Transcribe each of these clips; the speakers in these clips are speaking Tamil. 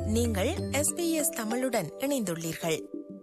நீங்கள் SBS தமிழுடன் இணைந்துள்ளீர்கள்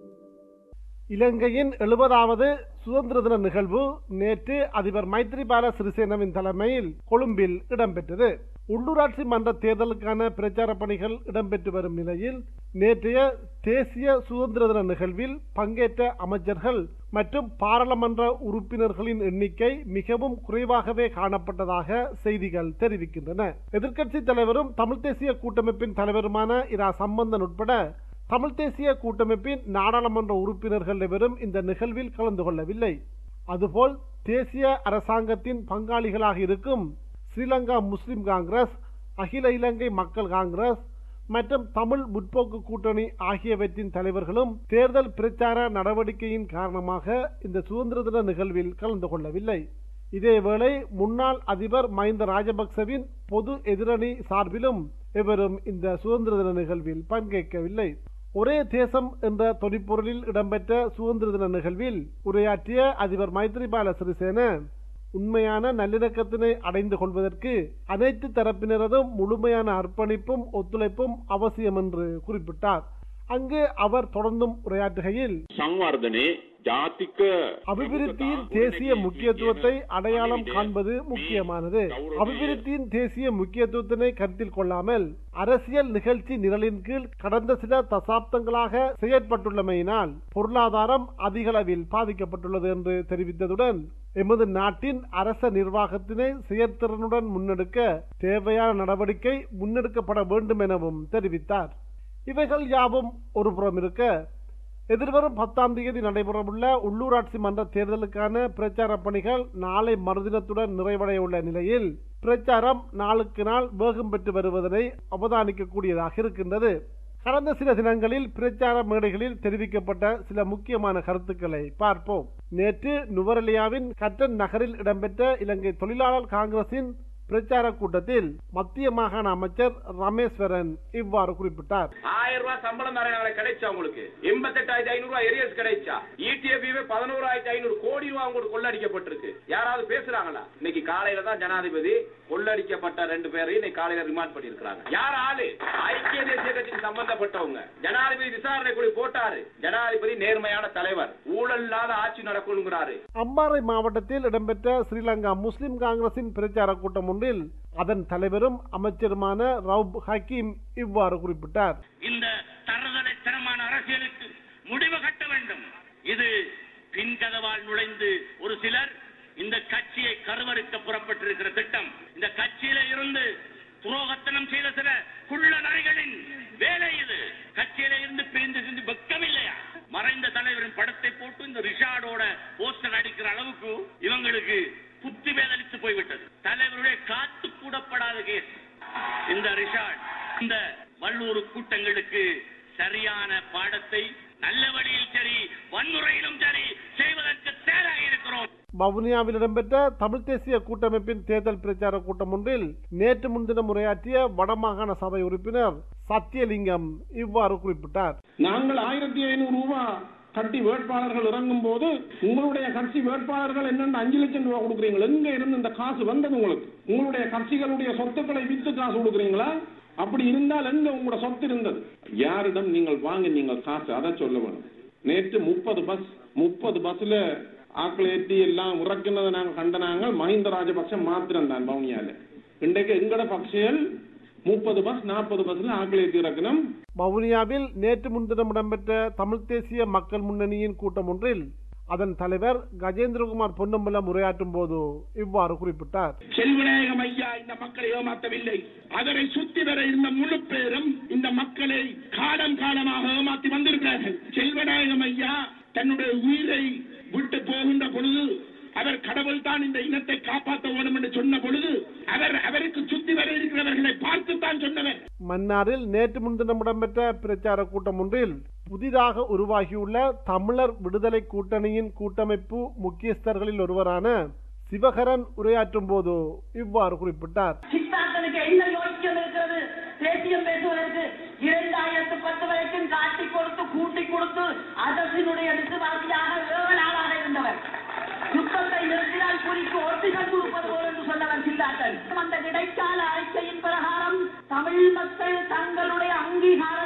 இலங்கையின் எழுபதாவது சுதந்திர தின நிகழ்வு நேற்று அதிபர் மைத்ரிபால சிறிசேனவின் தலைமையில் கொழும்பில் இடம்பெற்றது உள்ளூராட்சி மன்ற தேர்தலுக்கான பிரச்சார பணிகள் இடம்பெற்று வரும் நிலையில் நேற்றைய தேசிய சுதந்திர தின நிகழ்வில் பங்கேற்ற அமைச்சர்கள் மற்றும் பாராளுமன்ற உறுப்பினர்களின் எண்ணிக்கை மிகவும் குறைவாகவே காணப்பட்டதாக செய்திகள் தெரிவிக்கின்றன எதிர்க்கட்சி தலைவரும் தமிழ் தேசிய கூட்டமைப்பின் தலைவருமான இரா சம்பந்தன் உட்பட தமிழ் தேசிய கூட்டமைப்பின் நாடாளுமன்ற உறுப்பினர்கள் எவரும் இந்த நிகழ்வில் கலந்து கொள்ளவில்லை அதுபோல் தேசிய அரசாங்கத்தின் பங்காளிகளாக இருக்கும் ஸ்ரீலங்கா முஸ்லிம் காங்கிரஸ் அகில இலங்கை மக்கள் காங்கிரஸ் மற்றும் தமிழ் முற்போக்கு கூட்டணி ஆகியவற்றின் தலைவர்களும் தேர்தல் பிரச்சார நடவடிக்கையின் காரணமாக இந்த சுதந்திர தின நிகழ்வில் கலந்து கொள்ளவில்லை இதேவேளை முன்னாள் அதிபர் மஹிந்த ராஜபக்சவின் பொது எதிரணி சார்பிலும் எவரும் இந்த சுதந்திர தின நிகழ்வில் பங்கேற்கவில்லை ஒரே தேசம் என்ற தொனிப்பொருளில் இடம்பெற்ற சுதந்திர தின நிகழ்வில் உரையாற்றிய அதிபர் மைத்ரிபால சிறிசேன உண்மையான நல்லிணக்கத்தினை அடைந்து கொள்வதற்கு அனைத்து தரப்பினரதும் முழுமையான அர்ப்பணிப்பும் ஒத்துழைப்பும் அவசியம் என்று குறிப்பிட்டார் அங்கு அவர் தொடர்ந்தும் உரையாற்றுகையில் සංවර්ධනයේ ජාතික அபிவிருத்தியின் தேசிய முக்கியத்துவத்தை அடையாளம் காண்பது முக்கியமானது அபிவிருத்தியின் தேசிய முக்கியத்துவத்தினை கருத்தில் கொள்ளாமல் அரசியல் நிகழ்ச்சி நிரலின் கீழ் கடந்த சில தசாப்தங்களாக செயற்பட்டுள்ளமையினால் பொருளாதாரம் அதிகளவில் பாதிக்கப்பட்டுள்ளது என்று தெரிவித்ததுடன் எமது நாட்டின் அரச நிர்வாகத்தினை செயற்திறனுடன் முன்னெடுக்க தேவையான நடவடிக்கை முன்னெடுக்கப்பட வேண்டும் எனவும் தெரிவித்தார் இவைகள் யாவும் ஒருபுறம் இருக்க எதிர்வரும் பத்தாம் தேதி நடைபெறவுள்ள உள்ளூராட்சி மன்ற தேர்தலுக்கான பிரச்சார பணிகள் நாளை மறுதினத்துடன் நிறைவடைய உள்ள நிலையில் பிரச்சாரம் நாளுக்கு நாள் வேகம் பெற்று வருவதனை அவதானிக்கக்கூடியதாக இருக்கின்றது கடந்த சில தினங்களில் பிரச்சார மேடைகளில் தெரிவிக்கப்பட்ட சில முக்கியமான கருத்துக்களை பார்ப்போம் நேற்று நுவரெலியாவின் கட்டன் நகரில் இடம்பெற்ற இலங்கை தொழிலாளர் காங்கிரசின் பிரச்சார கூட்டத்தில் மத்திய மாகாண அமைச்சர் ரமேஸ்வரன் இவ்வாறு குறிப்பிட்டார் ஆயிரம் ரூபாய் சம்பளம் தரங்களை கிடைச்சா உங்களுக்கு எண்பத்தெட்டாயிரத்தி ஐநூறு ரூபாய் ஏரியஸ் கிடைச்சா இடிஎஃப் பதினோராயிரத்தி ஐநூறு கோடி ரூபாய் உங்களுக்கு கொள்ளடிக்கப்பட்டிருக்கு யாராவது பேசுறாங்களா இன்னைக்கு காலையில தான் ஜனாதிபதி கொள்ளடிக்கப்பட்ட ரெண்டு பேரையும் இன்னைக்கு காலையில ரிமாண்ட் பண்ணிருக்காங்க யார் ஆளு ஐக்கிய தேசிய கட்சிக்கு சம்பந்தப்பட்டவங்க ஜனாதிபதி விசாரணை குழு போட்டாரு ஜனாதிபதி நேர்மையான தலைவர் ஊழல் இல்லாத ஆட்சி நடக்கணுங்கிறாரு அம்பாறை மாவட்டத்தில் இடம்பெற்ற ஸ்ரீலங்கா முஸ்லிம் காங்கிரசின் பிரச்சார கூட்டம் ஒன்றில் அதன் தலைவரும் அமைச்சருமான ரவுப் ஹக்கீம் இவ்வாறு குறிப்பிட்டார் இந்த தரதலை தரமான அரசியலுக்கு முடிவு கட்ட வேண்டும் இது பின்கதவால் நுழைந்து ஒரு சிலர் இந்த கட்சியை கருவறுக்க புறப்பட்டிருக்கிற திட்டம் இந்த கட்சியில இருந்து துரோகத்தனம் செய்த சில குள்ள நரிகளின் வேலை இது கட்சியில இருந்து பிரிந்து சிந்து வெக்கமில்லையா மறைந்த தலைவரின் படத்தை போட்டு இந்த ரிஷாடோட போஸ்டர் அடிக்கிற அளவுக்கு இவங்களுக்கு புத்தி வேதளித்து போய்விட்டது தலைவருடைய காத்து கூடப்படாத கேஸ் இந்த ரிஷாட் இந்த வல்லூர் கூட்டங்களுக்கு சரியான பாடத்தை நல்ல வழியில் சரி வன்முறையிலும் சரி செய்வதற்கு தயாராக இருக்கிறோம் வவுனியாவில் இடம்பெற்ற தமிழ் தேசிய கூட்டமைப்பின் தேர்தல் பிரச்சார கூட்டம் ஒன்றில் நேற்று முன்தினம் உரையாற்றிய வடமாகாண சபை உறுப்பினர் சத்தியலிங்கம் இவ்வாறு குறிப்பிட்டார் நாங்கள் ஆயிரத்தி ஐநூறு ரூபாய் கட்டி வேட்பாளர்கள் இறங்கும் போது உங்களுடைய கட்சி வேட்பாளர்கள் என்னென்ன அஞ்சு லட்சம் ரூபாய் கொடுக்குறீங்களா எங்க இருந்து இந்த காசு வந்தது உங்களுக்கு உங்களுடைய கட்சிகளுடைய சொத்துக்களை வித்து காசு கொடுக்குறீங்களா அப்படி இருந்தால் எங்க உங்களோட சொத்து இருந்தது யாரிடம் நீங்கள் வாங்க நீங்கள் காசு அதை சொல்ல வேணும் நேற்று முப்பது பஸ் முப்பது பஸ்ல ஆக்கள் ஏற்றி எல்லாம் உறக்கினதை நாங்கள் கண்டனாங்க மஹிந்த ராஜபக்ச மாத்திரம் தான் பவுனியால இன்றைக்கு எங்கட பக்ஷியல் முப்பது பஸ் நாற்பது பஸ்ல ஆக்கள் ஏற்றி இறக்கணும் வவுனியாவில் நேற்று முன்தினம் இடம்பெற்ற தமிழ் தேசிய மக்கள் முன்னணியின் கூட்டம் ஒன்றில் அதன் தலைவர் கஜேந்திரகுமார் பொன்னம்பலம் உரையாற்றும் போது இவ்வாறு குறிப்பிட்டார் செல்வநாயகம் ஐயா இந்த மக்களை ஏமாற்றவில்லை அதனை சுத்தி வர இருந்த முழு பேரும் இந்த மக்களை காலம் காலமாக ஏமாற்றி வந்திருக்கிறார்கள் செல்வநாயகம் ஐயா தன்னுடைய உயிரை விட்டு போகின்ற பொழுது அவர் கடவுள் தான் இந்த இனத்தை காப்பாற்ற வேண்டும் என்று சொன்ன பொழுது அவர் அவருக்கு சுத்தி வர இருக்கிறவர்களை பார்த்துத்தான் சொன்னவர் மன்னாரில் நேற்று முன்தினம் இடம்பெற்ற பிரச்சார கூட்டம் ஒன்றில் புதிதாக உருவாகியுள்ள தமிழர் விடுதலை கூட்டணியின் கூட்டமைப்பு முக்கியஸ்தர்களில் ஒருவரான சிவகரன் உரையாற்றும் போது இவ்வாறு குறிப்பிட்டார் சித்தார்த்தனுக்கு என்ன யோசிக்கம் இருக்கிறது தேசியம் பேசுவதற்கு இரண்டாயிரத்து பத்து வரைக்கும் காட்டி கொடுத்து கூட்டி கொடுத்து அரசினுடைய விசுவாசியாக ஏழு நாளாக இருந்தவர் யுத்தத்தை நிறுத்தினால் குறிக்கு ஒத்திகள் கொடுப்பது போல் என்று சொன்னவர் சித்தார்த்தன் அந்த இடைக்கால அறிக்கையின் பிரகாரம் தமிழ் மக்கள் தங்களுடைய அங்கீகார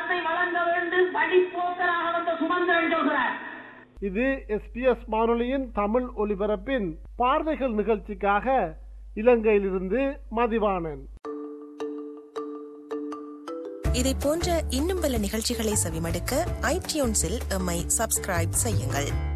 இது எஸ்பிஎஸ் வானொலியின் தமிழ் ஒலிபரப்பின் பார்வைகள் நிகழ்ச்சிக்காக இலங்கையிலிருந்து மதிவாணன் இதை போன்ற இன்னும் பல நிகழ்ச்சிகளை செவிமடுக்க ஐடியூன்ஸில் எம்மை சப்ஸ்கிரைப் செய்யுங்கள்